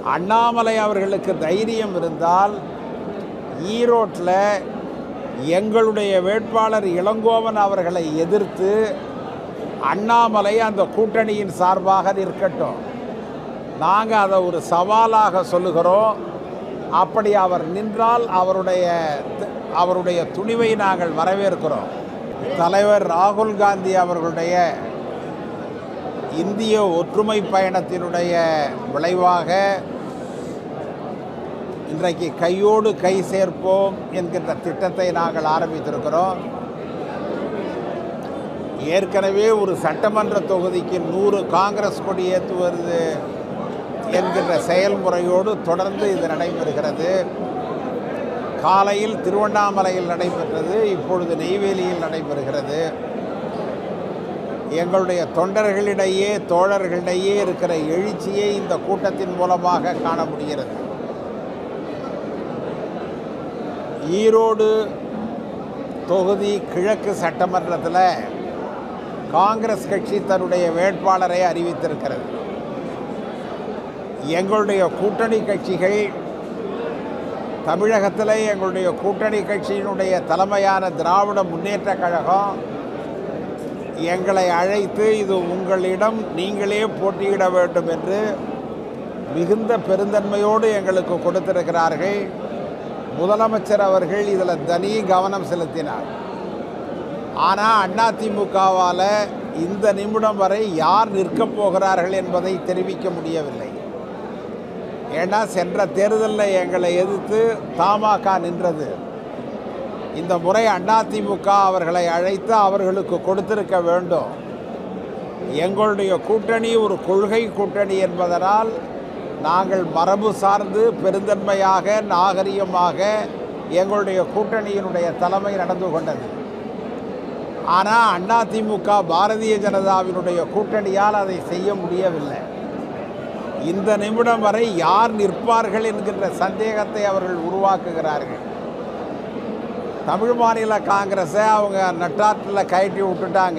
அண்ணாமலை அவர்களுக்கு தைரியம் இருந்தால் ஈரோட்டில் எங்களுடைய வேட்பாளர் இளங்கோவன் அவர்களை எதிர்த்து அண்ணாமலை அந்த கூட்டணியின் சார்பாக நிற்கட்டும் நாங்கள் அதை ஒரு சவாலாக சொல்லுகிறோம் அப்படி அவர் நின்றால் அவருடைய அவருடைய துணிவை நாங்கள் வரவேற்கிறோம் தலைவர் ராகுல் காந்தி அவர்களுடைய இந்திய ஒற்றுமை பயணத்தினுடைய விளைவாக இன்றைக்கு கையோடு கை சேர்ப்போம் என்கின்ற திட்டத்தை நாங்கள் ஆரம்பித்திருக்கிறோம் ஏற்கனவே ஒரு சட்டமன்ற தொகுதிக்கு நூறு காங்கிரஸ் கொடி ஏற்றுவது என்கின்ற செயல்முறையோடு தொடர்ந்து இது நடைபெறுகிறது காலையில் திருவண்ணாமலையில் நடைபெற்றது இப்பொழுது நெய்வேலியில் நடைபெறுகிறது எங்களுடைய தொண்டர்களிடையே தோழர்களிடையே இருக்கிற எழுச்சியை இந்த கூட்டத்தின் மூலமாக காண முடிகிறது ஈரோடு தொகுதி கிழக்கு சட்டமன்றத்தில் காங்கிரஸ் கட்சி தன்னுடைய வேட்பாளரை அறிவித்திருக்கிறது எங்களுடைய கூட்டணி கட்சிகள் தமிழகத்தில் எங்களுடைய கூட்டணி கட்சியினுடைய தலைமையான திராவிட முன்னேற்ற கழகம் எங்களை அழைத்து இது உங்களிடம் நீங்களே போட்டியிட வேண்டும் என்று மிகுந்த பெருந்தன்மையோடு எங்களுக்கு கொடுத்திருக்கிறார்கள் முதலமைச்சர் அவர்கள் இதில் தனி கவனம் செலுத்தினார் ஆனால் அதிமுகவால் இந்த நிமிடம் வரை யார் நிற்கப் போகிறார்கள் என்பதை தெரிவிக்க முடியவில்லை ஏன்னா சென்ற தேர்தலில் எங்களை எதிர்த்து தமாக நின்றது இந்த முறை அதிமுக அவர்களை அழைத்து அவர்களுக்கு கொடுத்திருக்க வேண்டும் எங்களுடைய கூட்டணி ஒரு கொள்கை கூட்டணி என்பதனால் நாங்கள் மரபு சார்ந்து பெருந்தன்மையாக நாகரிகமாக எங்களுடைய கூட்டணியினுடைய தலைமை நடந்து கொண்டது ஆனால் அதிமுக பாரதிய ஜனதாவினுடைய கூட்டணியால் அதை செய்ய முடியவில்லை இந்த நிமிடம் வரை யார் நிற்பார்கள் என்கின்ற சந்தேகத்தை அவர்கள் உருவாக்குகிறார்கள் தமிழ் மாநில காங்கிரஸை அவங்க நட்டாற்றில் கயட்டி விட்டுட்டாங்க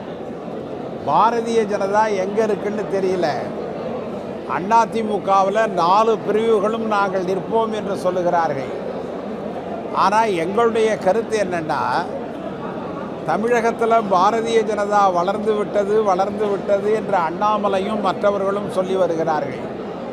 பாரதிய ஜனதா எங்கே இருக்குன்னு தெரியல அதிமுகவில் நாலு பிரிவுகளும் நாங்கள் நிற்போம் என்று சொல்லுகிறார்கள் ஆனால் எங்களுடைய கருத்து என்னென்னா தமிழகத்தில் பாரதிய ஜனதா வளர்ந்து விட்டது வளர்ந்து விட்டது என்று அண்ணாமலையும் மற்றவர்களும் சொல்லி வருகிறார்கள்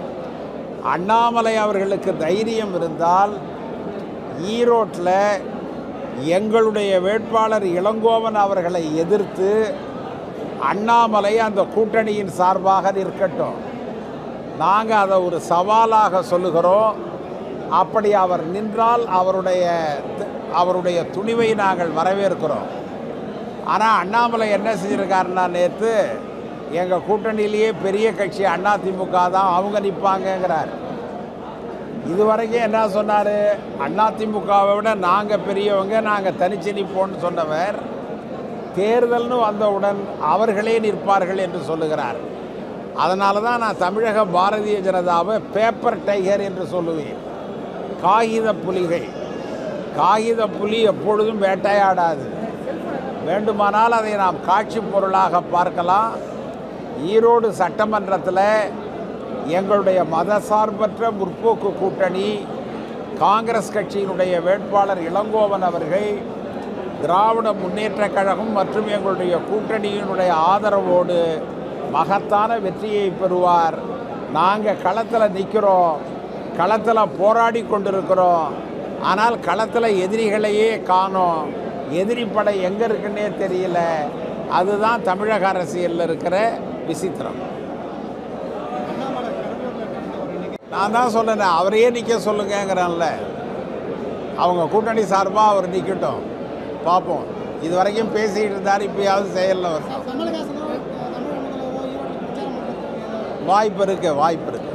அண்ணாமலை அவர்களுக்கு தைரியம் இருந்தால் ஈரோட்டில் எங்களுடைய வேட்பாளர் இளங்கோவன் அவர்களை எதிர்த்து அண்ணாமலை அந்த கூட்டணியின் சார்பாக நிற்கட்டும் நாங்கள் அதை ஒரு சவாலாக சொல்லுகிறோம் அப்படி அவர் நின்றால் அவருடைய அவருடைய துணிவை நாங்கள் வரவேற்கிறோம் ஆனால் அண்ணாமலை என்ன செஞ்சுருக்காருன்னா நேற்று எங்கள் கூட்டணியிலேயே பெரிய கட்சி அதிமுக தான் அவங்க நிற்பாங்கங்கிறார் இதுவரைக்கும் என்ன சொன்னார் அதிமுகவை விட நாங்கள் பெரியவங்க நாங்கள் தனிச்சு நிற்போம்னு சொன்னவர் தேர்தல்னு வந்தவுடன் அவர்களே நிற்பார்கள் என்று சொல்லுகிறார் அதனால தான் நான் தமிழக பாரதிய ஜனதாவை பேப்பர் டைகர் என்று சொல்லுவேன் காகித புலிகள் காகித புலி எப்பொழுதும் வேட்டையாடாது வேண்டுமானால் அதை நாம் காட்சி பொருளாக பார்க்கலாம் ஈரோடு சட்டமன்றத்தில் எங்களுடைய மதசார்பற்ற முற்போக்கு கூட்டணி காங்கிரஸ் கட்சியினுடைய வேட்பாளர் இளங்கோவன் அவர்கள் திராவிட முன்னேற்ற கழகம் மற்றும் எங்களுடைய கூட்டணியினுடைய ஆதரவோடு மகத்தான வெற்றியை பெறுவார் நாங்கள் களத்தில் நிற்கிறோம் களத்தில் போராடி கொண்டிருக்கிறோம் ஆனால் களத்தில் எதிரிகளையே காணோம் எதிரி படை எங்கே இருக்குன்னே தெரியல அதுதான் தமிழக அரசியலில் இருக்கிற விசித்திரம் நான் தான் சொன்னேன் அவரையே நிற்க சொல்லுங்கங்கிறேன்ல அவங்க கூட்டணி சார்பாக அவர் நிற்கட்டும் பார்ப்போம் இது வரைக்கும் பேசிக்கிட்டு இருந்தார் இப்பயாவது செயலில் வரணும் கமலஹாசனோ தமிழ் முதல்வரோ ஈரோட்டில் பிரச்சாரம் பண்ணுறதுக்கு வாய்ப்பு இருக்குது வாய்ப்பு இருக்குது